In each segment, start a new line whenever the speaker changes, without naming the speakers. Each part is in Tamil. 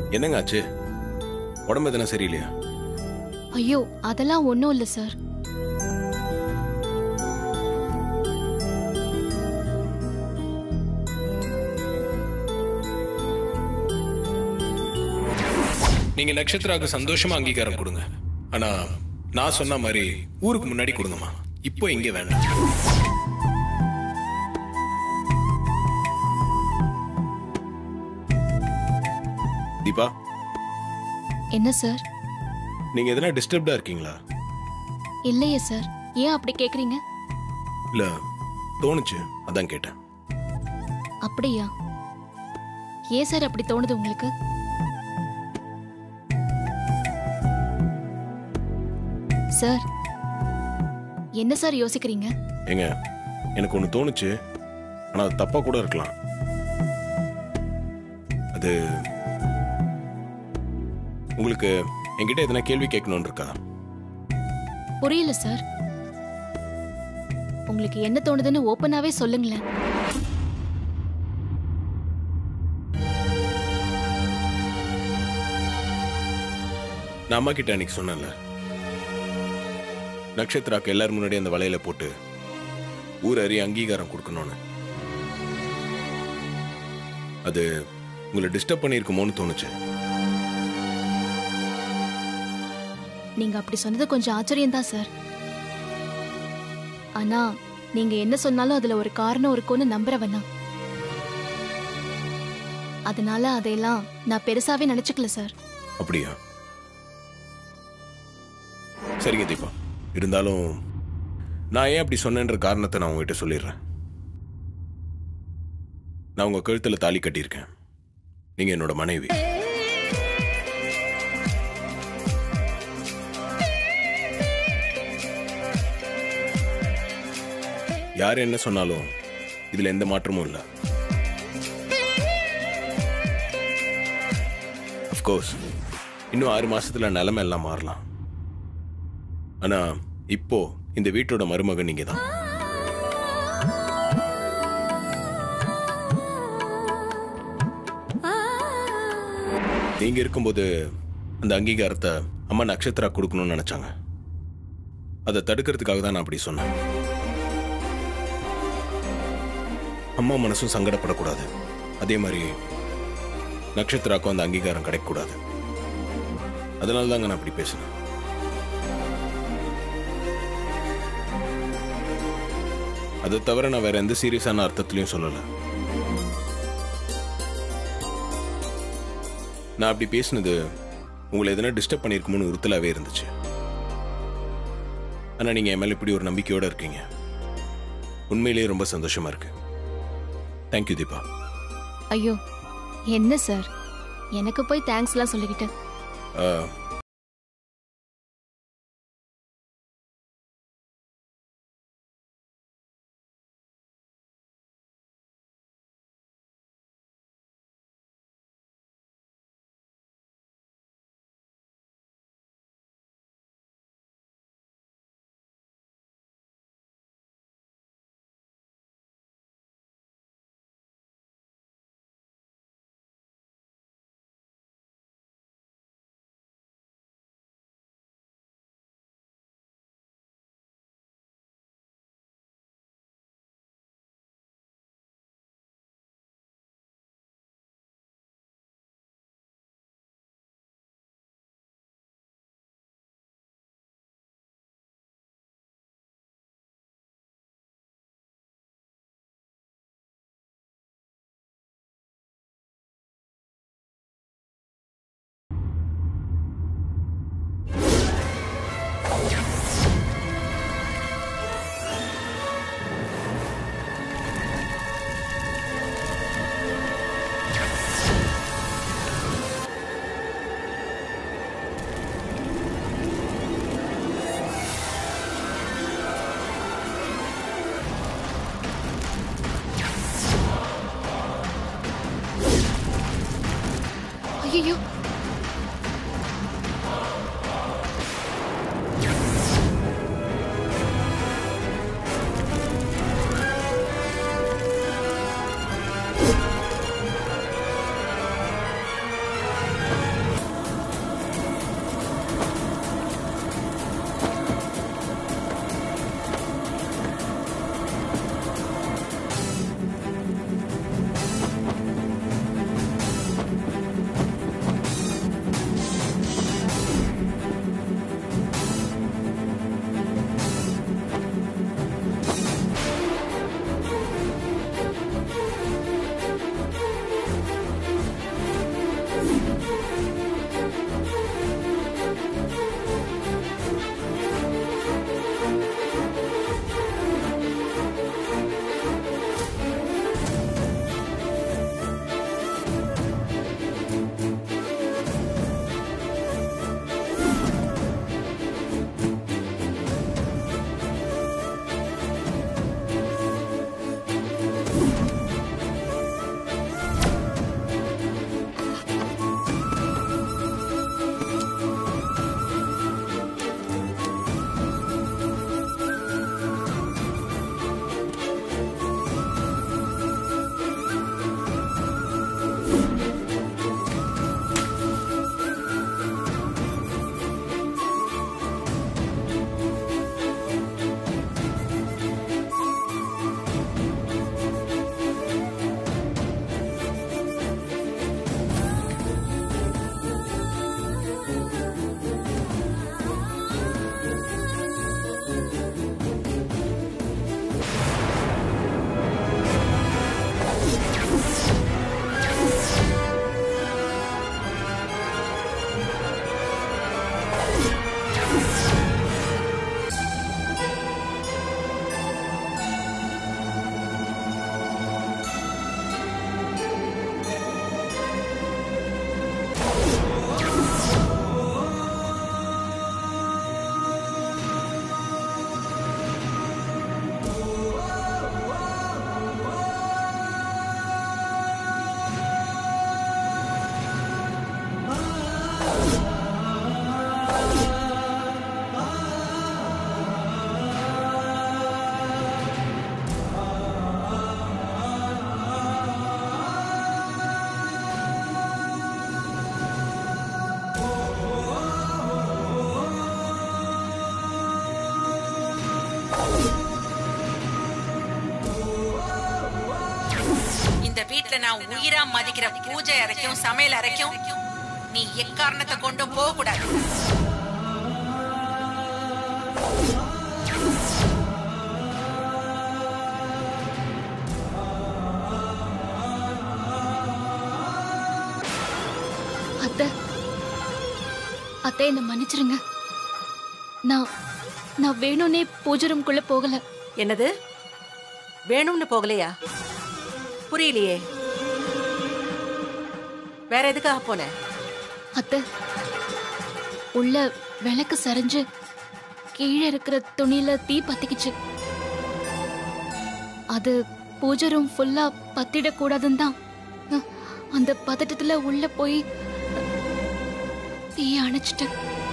என்னங்க ஆச்சு உடம்பு எதனா சரியில்லையா
ஐயோ அதெல்லாம் ஒன்றும் இல்லை சார்
நீங்க நட்சத்திராவுக்கு சந்தோஷமா அங்கீகாரம் கொடுங்க ஆனா நான் சொன்ன மாதிரி ஊருக்கு முன்னாடி கொடுங்கம்மா இப்போ இங்க வேண்டாம் தீபா
என்ன சார்
நீங்க எதனா டிஸ்டர்ப்டா இருக்கீங்களா
இல்லையே சார் ஏன் அப்படி கேக்குறீங்க
இல்ல தோணுச்சு அதான் கேட்டேன்
அப்படியா ஏன் சார் அப்படி தோணுது உங்களுக்கு சார் என்ன சார் யோசிக்கிறீங்க
ஏங்க எனக்கு ஒன்று தோணுச்சு ஆனால் அது தப்பாக கூட இருக்கலாம் அது உங்களுக்கு என்கிட்ட எதனா கேள்வி கேட்கணும்னு இருக்கா
புரியல சார் உங்களுக்கு என்ன தோணுதுன்னு ஓப்பனாவே சொல்லுங்களேன்
நான் அம்மா கிட்ட அன்னைக்கு சொன்னேன்ல நட்சத்திராக்கு எல்லாரும் முன்னாடி அந்த வலையில போட்டு ஊர் அறிய அங்கீகாரம் கொடுக்கணும்னு அது உங்களை டிஸ்டர்ப் பண்ணியிருக்குமோன்னு தோணுச்சு
நீங்க அப்படி சொன்னது கொஞ்சம் ஆச்சரியம் தான் சார் ஆனா நீங்க என்ன சொன்னாலும் அதுல ஒரு காரணம் இருக்கும்னு நம்புறவனா அதனால அதையெல்லாம் நான் பெருசாவே நினைச்சுக்கல சார்
அப்படியா சரிங்க தீபா இருந்தாலும் நான் ஏன் அப்படி சொன்னேன்ற காரணத்தை நான் உங்ககிட்ட சொல்லிடுறேன் நான் உங்க கழுத்துல தாலி கட்டியிருக்கேன் நீங்க என்னோட மனைவி யார் என்ன சொன்னாலும் இதுல எந்த மாற்றமும் இல்லை அஃப்கோர்ஸ் இன்னும் ஆறு மாசத்துல நிலைமை எல்லாம் மாறலாம் ஆனா இப்போ இந்த வீட்டோட மருமகன் நீங்க தான் நீங்க இருக்கும்போது அந்த அங்கீகாரத்தை அம்மா நட்சத்திரா கொடுக்கணும்னு நினைச்சாங்க அதை தடுக்கிறதுக்காக தான் நான் அப்படி சொன்னேன் அம்மா மனசும் சங்கடப்படக்கூடாது அதே மாதிரி நட்சத்திராக்கும் அந்த அங்கீகாரம் கிடைக்கக்கூடாது அதனால தாங்க நான் அப்படி பேசுனேன் அதை தவிர நான் வேற எந்த சீரியஸான அர்த்தத்திலையும் சொல்லல நான் அப்படி பேசினது உங்களை எதனா டிஸ்டர்ப் பண்ணியிருக்குமோன்னு உறுத்தலாவே இருந்துச்சு ஆனா நீங்க என் மேல இப்படி ஒரு நம்பிக்கையோட இருக்கீங்க உண்மையிலேயே ரொம்ப சந்தோஷமா இருக்கு தேங்க்யூ தீபா
ஐயோ என்ன சார் எனக்கு போய் தேங்க்ஸ்லாம் சொல்லிக்கிட்டு
ஆஹ்,
ஐயோ
இந்த வீட்ல நான் உயிரா மதிக்கிற பூஜை அறைக்கும் சமையல் அறைக்கும் நீ எக்காரணத்தை கொண்டும் போக கூடாது
அத்தை அத்தை என்ன மன்னிச்சிருங்க நான் நான் வேணும்னே பூஜை ரூம்குள்ள போகல
என்னது வேணும்னு போகலையா புரியலையே வேற எதுக்காக போன
அத்தை உள்ள விளக்கு சரிஞ்சு கீழே இருக்கிற துணியில தீ பத்திக்கிச்சு அது பூஜை ரூம் ஃபுல்லா பத்திடக்கூடாதுன்னு தான் அஹ், அந்த பதட்டத்துல உள்ள போய் தீ அணைச்சிட்டேன்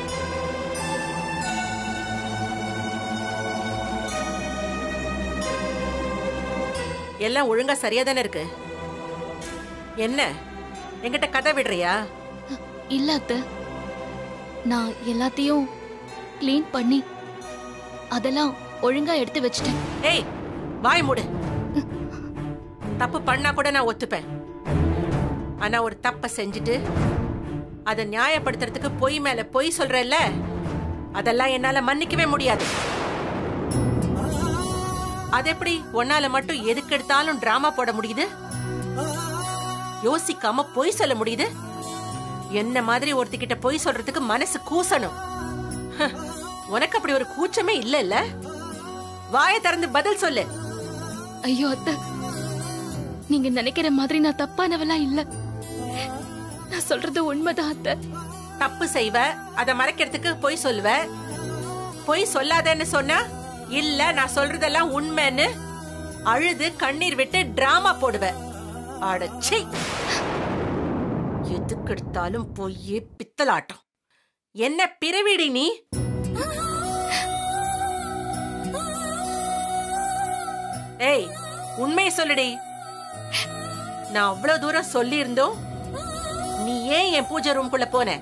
எல்லாம் ஒழுங்கா சரியா தானே இருக்கு என்ன என்கிட்ட கதை விடுறியா
இல்ல அத்தை நான் எல்லாத்தையும் க்ளீன் பண்ணி அதெல்லாம் ஒழுங்கா எடுத்து வச்சிட்டேன்
ஏய் வாய் மூடு தப்பு பண்ணா கூட நான் ஒத்துப்பேன் ஆனா ஒரு தப்ப செஞ்சுட்டு அதை நியாயப்படுத்துறதுக்கு பொய் மேல பொய் சொல்றல்ல அதெல்லாம் என்னால மன்னிக்கவே முடியாது அது எப்படி உன்னால மட்டும் எதுக்கு எடுத்தாலும் டிராமா போட முடியுது யோசிக்காம பொய் சொல்ல முடியுது என்ன மாதிரி ஒருத்திக்கிட்ட பொய் சொல்றதுக்கு மனசு கூசணும் ஹ, உனக்கு அப்படி ஒரு கூச்சமே இல்ல இல்ல வாயை திறந்து பதில் சொல்லு
ஐயோ அத்தை நீங்க நினைக்கிற மாதிரி நான் தப்பானவளா இல்ல நான் சொல்றது உண்மைதான் அத்தை
தப்பு செய்வ அத மறைக்கிறதுக்கு பொய் சொல்லுவ பொய் சொல்லாதேன்னு சொன்னா இல்ல நான் சொல்றதெல்லாம் உண்மைன்னு அழுது கண்ணீர் விட்டு டிராமா போடுவ அடச்சே எதுக்கு எடுத்தாலும் பொய்யே பித்தலாட்டம் என்ன பிறவிடி நீ ஏய் உண்மையை சொல்லுடி நான் அவ்வளவு தூரம் சொல்லி இருந்தோம் நீ ஏன் என் பூஜை ரூம்குள்ள போன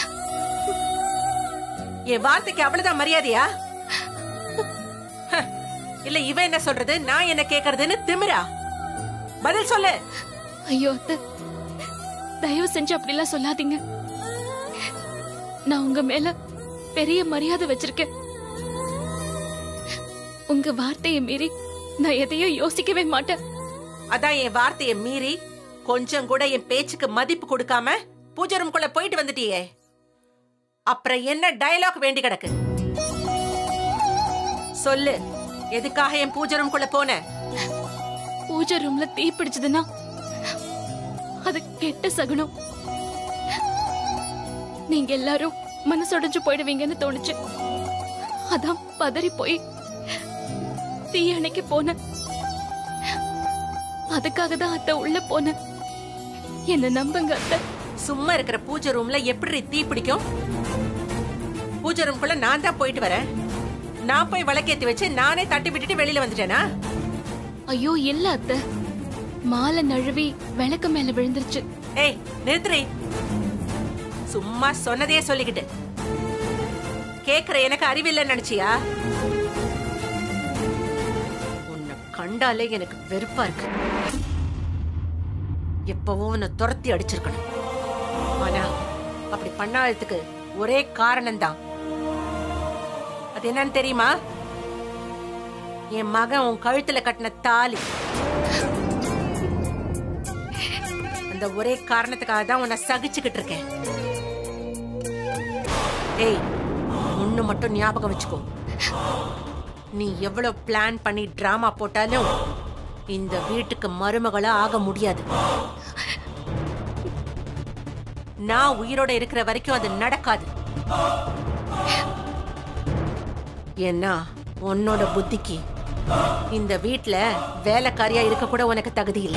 என் வார்த்தைக்கு அவ்வளவுதான் மரியாதையா ஹ, இல்ல இவ என்ன சொல்றது நான் என்ன கேக்குறதுன்னு திமிரா பதில் சொல்லு
ஐயோ அத்தை தயவு செஞ்சு அப்படிலாம் சொல்லாதீங்க நான் உங்க மேல பெரிய மரியாதை வச்சிருக்கேன் உங்க வார்த்தையை மீறி நான் எதையும் யோசிக்கவே மாட்டேன்
அதான் என் வார்த்தையை மீறி கொஞ்சம் கூட என் பேச்சுக்கு மதிப்பு கொடுக்காம பூஜை ரூம்குள்ள போயிட்டு வந்துட்டியே அப்புறம் என்ன டயலாக் வேண்டி கிடக்கு சொல்லு எதுக்காக என் பூஜை ரூம்குள்ள போன
பூஜை ரூம்ல தீ பிடிச்சதுன்னா அது கெட்ட சகுனம் நீங்க எல்லாரும் மனசுடைஞ்சு போயிடுவீங்கன்னு தோணுச்சு அதான் பதறி போய் தீ அணைக்க போனேன் அதுக்காக தான் அத்தை உள்ள போனேன் என்ன நம்புங்க அத்தை
சும்மா இருக்கிற பூஜை ரூம்ல எப்படி தீ பிடிக்கும் பூஜை ரூம்குள்ள நான் தான் போயிட்டு வரேன் நான் போய் விளக்கேத்தி வச்சு நானே தட்டி விட்டுட்டு வெளியில வந்துட்டேனா
ஐயோ இல்ல அத்தை மாலை நழுவி விளக்கு மேல விழுந்துருச்சு
ஏய் நிறுத்துறி சும்மா சொன்னதையே சொல்லிக்கிட்டு கேக்குற எனக்கு அறிவில்லைன்னு நினைச்சியா உன்னை கண்டாலே எனக்கு வெறுப்பா இருக்கு எப்பவும் உன்னை துரத்தி அடிச்சிருக்கணும் ஆனா அப்படி பண்ணாததுக்கு ஒரே காரணம்தான் அது என்னன்னு தெரியுமா என் மகன் உன் கழுத்துல கட்டின தாலி அந்த ஒரே காரணத்துக்காக தான் உன்னை சகிச்சுக்கிட்டு இருக்கேன் ஏய் ஒண்ணு மட்டும் ஞாபகம் வச்சுக்கோ நீ எவ்வளவு பிளான் பண்ணி டிராமா போட்டாலும் இந்த வீட்டுக்கு மருமகளா ஆக முடியாது நான் உயிரோட இருக்கிற வரைக்கும் அது நடக்காது ஏன்னா உன்னோட புத்திக்கு இந்த வீட்ல வேலைக்காரியா இருக்க கூட உனக்கு தகுதி இல்லை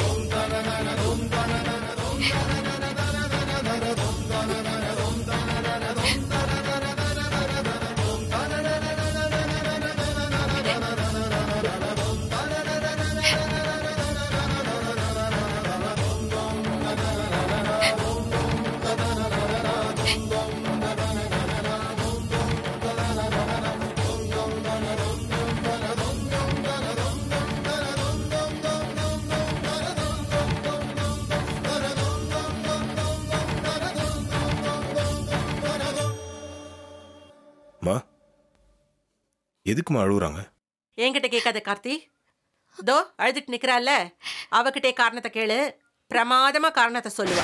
மா எதுக்குமா அழுகுறாங்க
என்கிட்ட கேட்காத கார்த்தி தோ அழுதுட்டு நிக்கிறாள்ல அவகிட்டே காரணத்தை கேளு பிரமாதமா காரணத்தை சொல்லுவா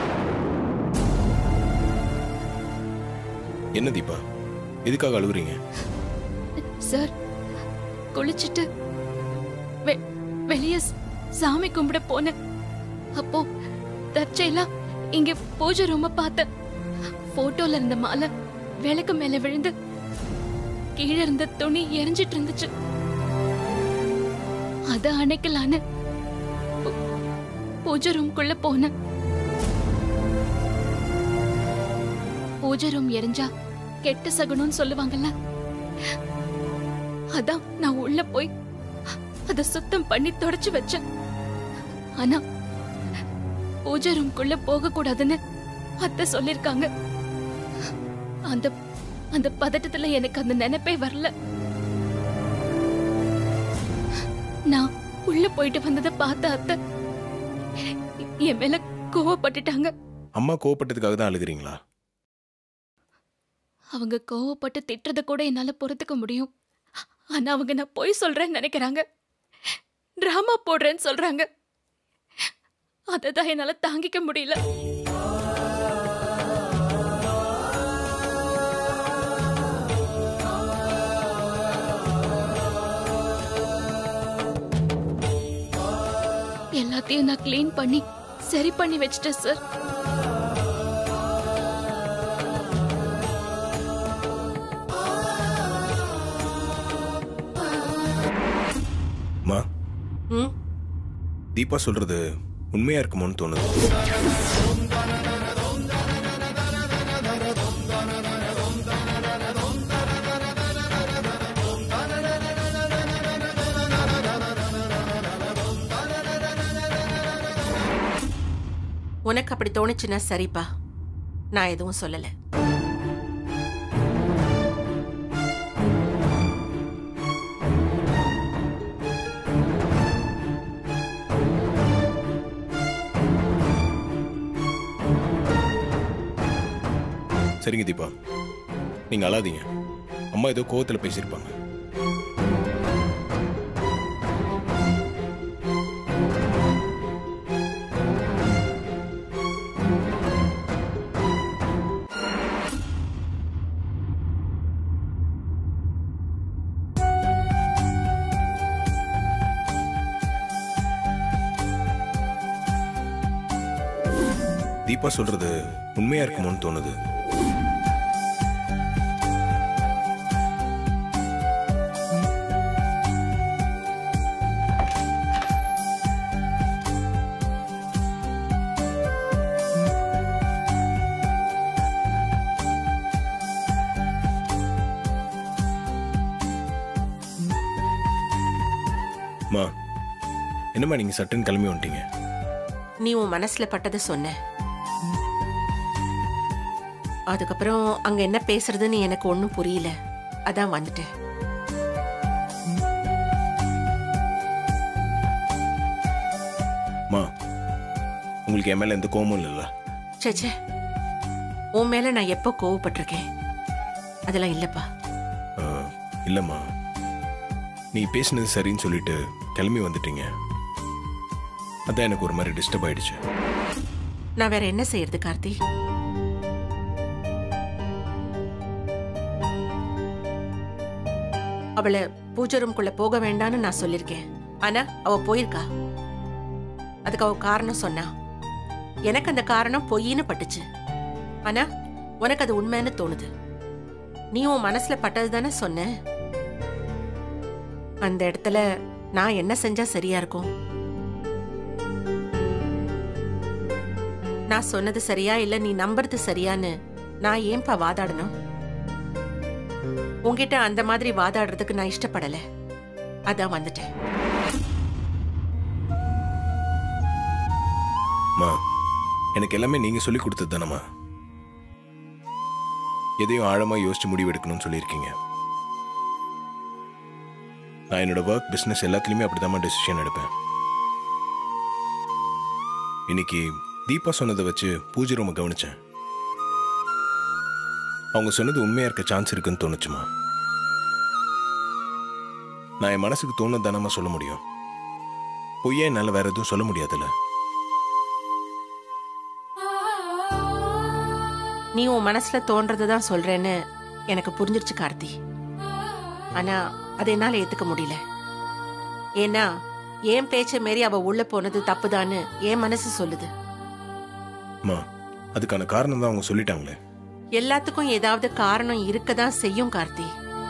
என்ன தீபா எதுக்காக அழுகுறீங்க
சார் குளிச்சிட்டு வெ- வெளிய ஸ்- சாமி கும்பிட போனேன் அப்போ தற்செயலா இங்க பூஜை ரூம பார்த்தேன் போட்டோல இருந்த மாலை விளக்கு மேல விழுந்து கீழே இருந்த துணி எரிஞ்சிட்டு இருந்துச்சு அத அணைக்கலான்னு பூ- பூஜை ரூம்குள்ள போனேன் பூஜை ரூம் எரிஞ்சா கெட்ட சகுனம்னு சொல்லுவாங்கல்ல அதான் நான் உள்ள போய் அத சுத்தம் பண்ணி தொடச்சு வச்சேன் ஆனா பூஜை ரூம்குள்ள போக கூடாதுன்னு அத்தை சொல்லிருக்காங்க அந்த அந்த பதட்டத்துல எனக்கு அந்த நினைப்பே வரல நான் உள்ள போயிட்டு வந்ததை பார்த்த அத்தை என் மேல கோவப்பட்டுட்டாங்க
அம்மா கோவப்பட்டதுக்காக தான் அழுகுறீங்களா
அவங்க கோவப்பட்டு திட்டுறத கூட என்னால பொறுத்துக்க முடியும் ஆனா அவங்க நான் பொய் சொல்றேன்னு நினைக்கிறாங்க டிராமா போடுறேன்னு சொல்றாங்க அததான் என்னால தாங்கிக்க முடியல எல்லாத்தையும் நான் க்ளீன் பண்ணி சரி பண்ணி வச்சிட்டேன் சார்
மா
ம்
தீபா சொல்றது உண்மையா இருக்குமோன்னு தோணுது
உனக்கு அப்படி தோணுச்சுன்னா சரிப்பா நான் எதுவும் சொல்லல
சரிங்க தீபா நீங்க அழாதீங்க அம்மா ஏதோ கோவத்துல பேசியிருப்பாங்க தீபா சொல்றது உண்மையா இருக்குமோன்னு தோணுது மா என்னம்மா நீங்க சட்டுன்னு கிளம்பி வந்துட்டீங்க
நீ உன் மனசுல பட்டதை சொன்ன அதுக்கப்புறம் அங்க என்ன பேசுறதுன்னு எனக்கு ஒன்றும் புரியல அதான் வந்துட்டேன்
மா உங்களுக்கு என் மேல எந்த கோவமும் இல்லைல்ல
சேச்சே உன் மேல நான் எப்போ கோவப்பட்டிருக்கேன் அதெல்லாம் இல்லப்பா
ஆ, இல்லம்மா நீ பேசினது சரின்னு சொல்லிட்டு கிளம்பி வந்துட்டீங்க அதான் எனக்கு ஒரு மாதிரி டிஸ்டர்ப் ஆயிடுச்சு
நான் வேற என்ன செய்யறது கார்த்தி அவளை பூஜை ரூம்குள்ள போக வேண்டாம்னு நான் சொல்லியிருக்கேன் ஆனா அவ போயிருக்கா அதுக்கு அவ காரணம் சொன்னா எனக்கு அந்த காரணம் பொய்ன்னு பட்டுச்சு ஆனா உனக்கு அது உண்மைன்னு தோணுது நீ உன் மனசுல பட்டது தானே சொன்ன அந்த இடத்துல நான் என்ன செஞ்சா சரியா இருக்கும் நான் சொன்னது சரியா இல்ல நீ நம்புறது சரியான்னு நான் ஏன்பா வாதாடணும் உன்கிட்ட அந்த மாதிரி வாதாடுறதுக்கு நான் இஷ்டப்படல அதான் வந்துட்டேன்
மா எனக்கு எல்லாமே நீங்க சொல்லி கொடுத்தது தானம்மா எதையும் ஆழமா யோசிச்சு முடிவு எடுக்கணும்னு சொல்லியிருக்கீங்க நான் என்னோட ஒர்க் பிசினஸ் எல்லாத்துலயுமே அப்படிதாம்மா டெசிஷன் எடுப்பேன் இன்னைக்கு தீபா சொன்னதை வச்சு பூஜை ரூமை கவனிச்சேன் அவங்க சொன்னது உண்மையா இருக்க சான்ஸ் இருக்குன்னு தோணுச்சுமா நான் என் மனசுக்கு தோணுது தானமா சொல்ல முடியும் பொய்யா என்னால் வேற எதுவும் சொல்ல முடியாதுல்ல
நீ உன் மனசுல தோன்றதை தான் சொல்றேன்னு எனக்கு புரிஞ்சிருச்சு கார்த்தி ஆனா அதை என்னால ஏத்துக்க முடியல ஏன்னா என் பேச்ச மாரி அவ உள்ள போனது தப்புதான்னு என் மனசு சொல்லுது
அம்மா அதுக்கான காரணம் தான் அவங்க சொல்லிட்டாங்களே
எல்லாத்துக்கும் ஏதாவது காரணம் இருக்கதான் செய்யும் கார்த்தி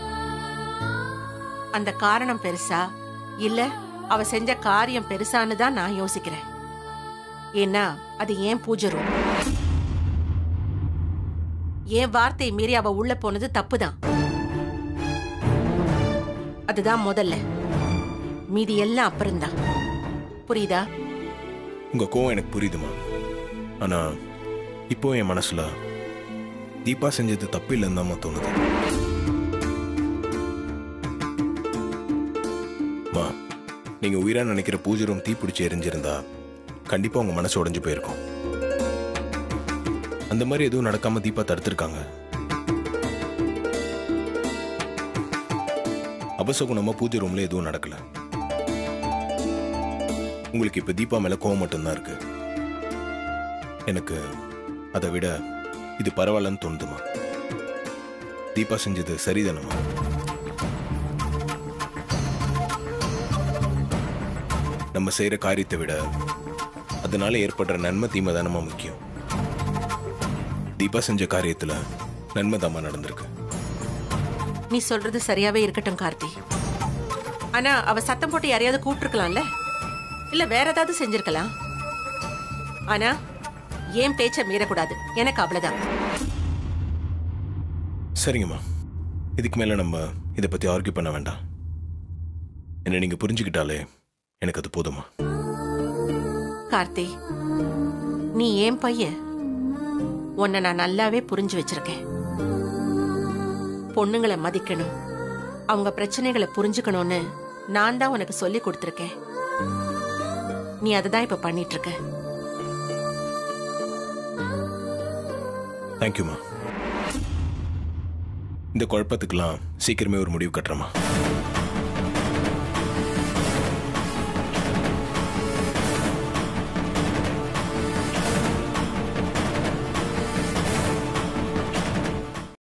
அந்த காரணம் பெருசா இல்ல அவ செஞ்ச காரியம் பெருசான்னு தான் நான் யோசிக்கிறேன் ஏன்னா அது ஏன் பூஜை ரூம் என் வார்த்தை மீறி அவ உள்ள போனது தப்புதான் அதுதான் முதல்ல மீதி எல்லாம் அப்புறம்தான் புரியுதா
உங்க கோவம் எனக்கு புரியுதுமா ஆனா இப்போ என் மனசுல தீபா செஞ்சது தப்பு இல்லைன்னு தான் தோணுது மா நீங்க உயிரா நினைக்கிற பூஜை ரூம் தீப்பிடிச்சு எரிஞ்சிருந்தா கண்டிப்பா உங்க மனசு உடைஞ்சு போயிருக்கும் அந்த மாதிரி எதுவும் நடக்காம தீபா தடுத்திருக்காங்க அபசகுணமா பூஜை ரூம்ல எதுவும் நடக்கல உங்களுக்கு இப்ப தீபா மேல கோவம் மட்டும்தான் இருக்கு எனக்கு அதை விட இது பரவாயில்லன்னு தோணுதுமா தீபா செஞ்சது சரிதானமா நம்ம செய்யற காரியத்தை விட அதனால ஏற்படுற நன்மை தீமை தானமா முக்கியம் தீபா செஞ்ச காரியத்துல நன்மை தாமா நடந்திருக்கு
நீ சொல்றது சரியாவே இருக்கட்டும் கார்த்தி ஆனா அவ சத்தம் போட்டு யாரையாவது கூப்பிட்டுருக்கலாம்ல இல்ல வேற ஏதாவது செஞ்சிருக்கலாம் ஆனா ஏன் பேச்ச மீறக்கூடாது எனக்கு அவ்வளவுதான்
சரிங்கம்மா இதுக்கு மேல நம்ம இதை பத்தி ஆர்கியூ பண்ண வேண்டாம் என்ன நீங்க புரிஞ்சுக்கிட்டாலே எனக்கு அது போதுமா
கார்த்தி நீ ஏன் பையன் உன்னை நான் நல்லாவே புரிஞ்சு வச்சிருக்கேன் பொண்ணுங்களை மதிக்கணும் அவங்க பிரச்சனைகளை புரிஞ்சுக்கணும்னு நான் தான் உனக்கு சொல்லி கொடுத்துருக்கேன் நீ அதை தான் இப்ப பண்ணிட்டு இருக்க
தேங்க்யூமா இந்த குழப்பத்துக்கெல்லாம் சீக்கிரமே ஒரு முடிவு கட்டுறமா